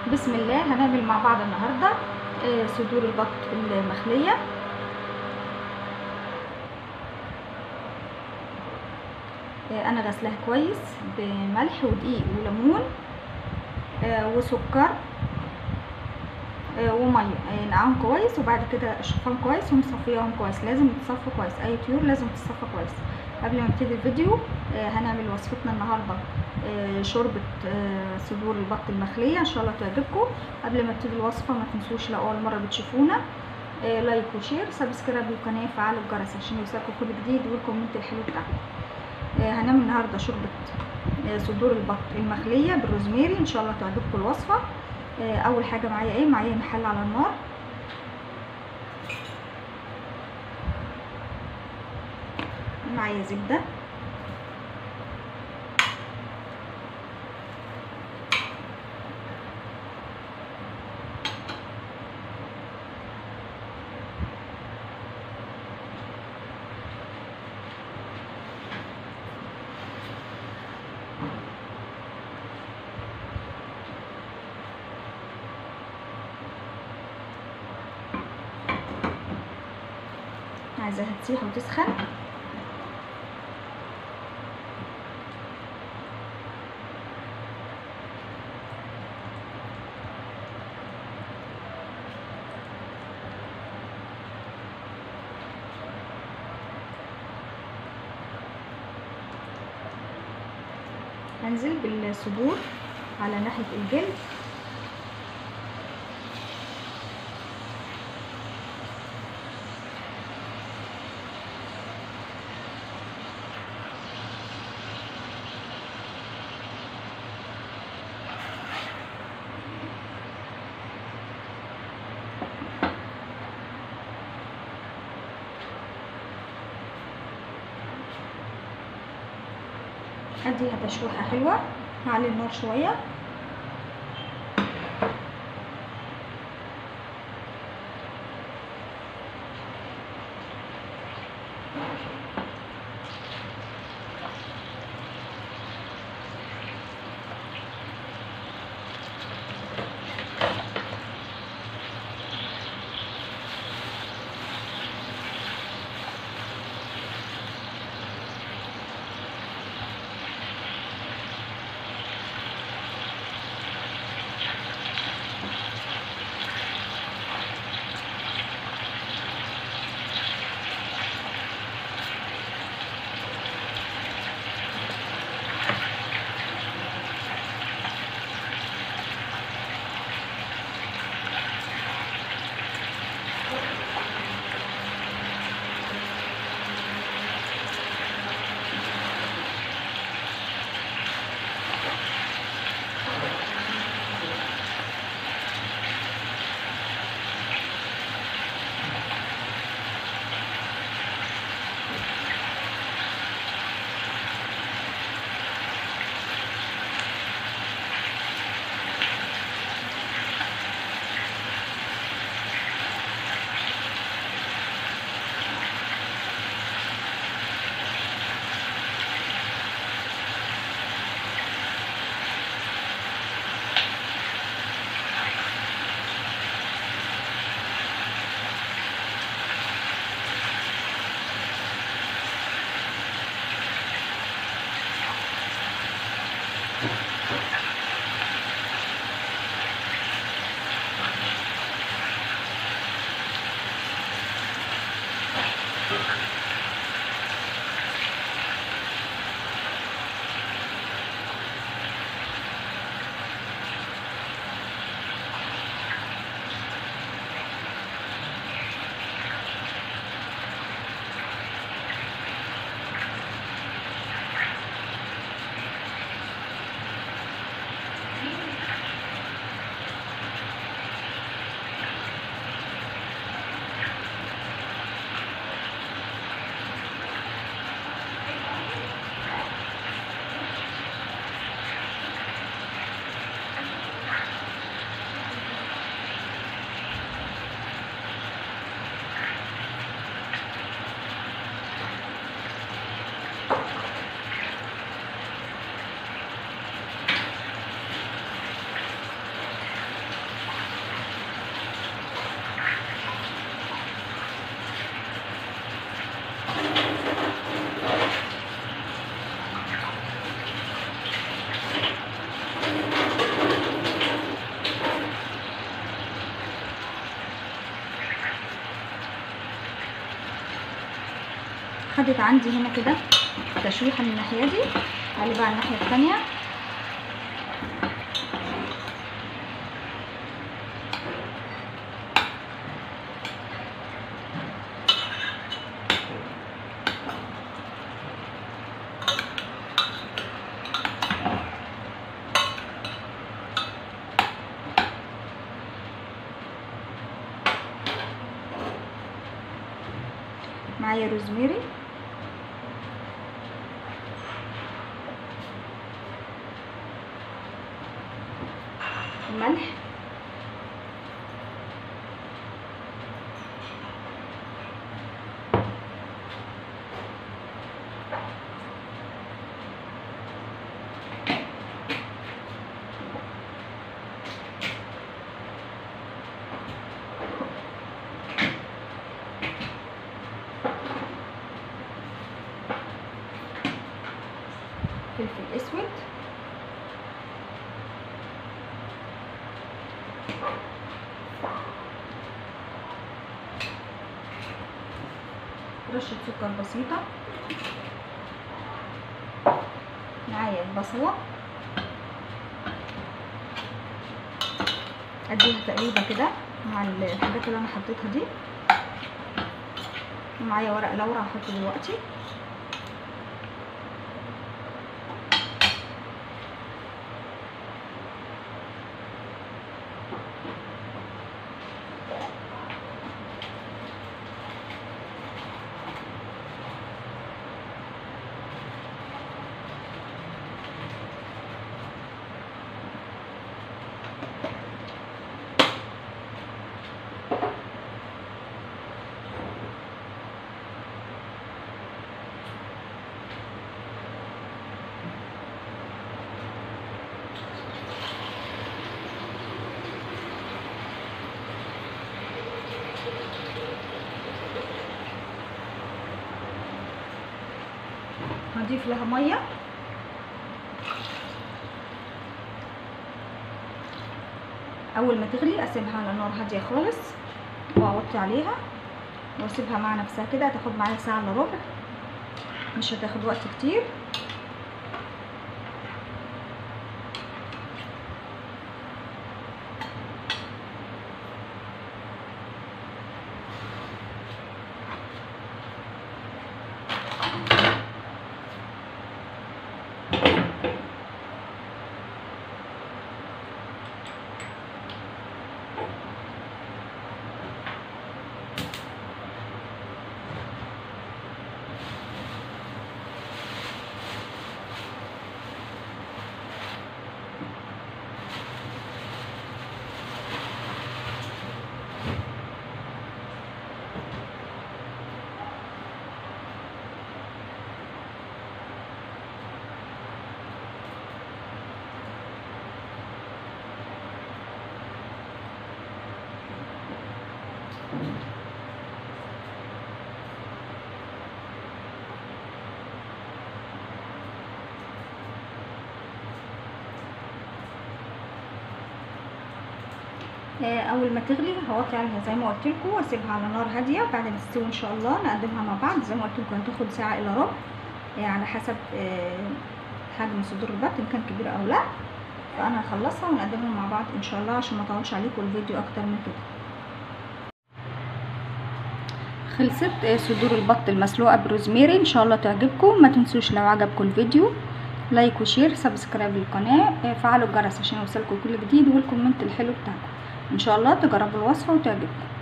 بسم الله هنعمل مع بعض النهارده آه، صدور البط المخليه آه، انا غسلاها كويس بملح ودقيق وليمون آه، وسكر آه، وميه آه، نقعهم كويس وبعد كده اشطفهم كويس ومصفيهم كويس لازم يتصفوا كويس اي طيور لازم تتصفى كويس قبل ما نبتدي الفيديو آه، هنعمل وصفتنا النهارده آه، شوربه آه، صدور البط المخليه ان شاء الله تعجبكم قبل ما ابتدي الوصفه ما تنسوش لو اول مره بتشوفونا آه، لايك وشير سبسكرايب للقناه وفعلوا الجرس عشان يوصلكم كل جديد والكومنت الحلو بتاعكم آه، هنعمل النهارده شوربه آه، صدور البط المخليه بالروزماري ان شاء الله تعجبكم الوصفه آه، اول حاجه معايا ايه معايا محل على النار معايا زبده عايزاها تسيح وتسخن هنزل بالصدور على ناحية الجلد اديها تشويحه حلوه هعلي النار شويه خدت عندي هنا كده تشويحه من الناحيه دي اقلبها على الناحيه التانية معايا روزميري ملح فلفل اسود رشة سكر بسيطة معايا البصلة اديها تقريبا كده مع الحاجات اللي انا حطيتها دي ومعايا ورق لورا هحطه دلوقتي هضيف لها ميه اول ما تغلي اسيبها على نار هاديه خالص واوطي عليها واسيبها مع نفسها كده هتاخد معايا ساعه الا ربع مش هتاخد وقت كتير آه، اول ما تغلي هوطي عليها زي ما قلت لكم واسيبها على نار هاديه بعد ما تستوي ان شاء الله نقدمها مع بعض زي ما قلت لكم هتاخد ساعه الا ربع آه، على حسب آه، حجم صدور البط ان كان كبير او لا فانا هخلصها ونقدمها مع بعض ان شاء الله عشان ما اطولش عليكم الفيديو اكتر من كده خلصت آه، صدور البط المسلوقه بالروزميري ان شاء الله تعجبكم ما تنسوش لو عجبكم الفيديو لايك وشير سبسكرايب للقناه آه، فعلوا الجرس عشان يوصلكم كل جديد والكومنت الحلو بتاعكم ان شاء الله تجربوا الوصفه وتعجبكم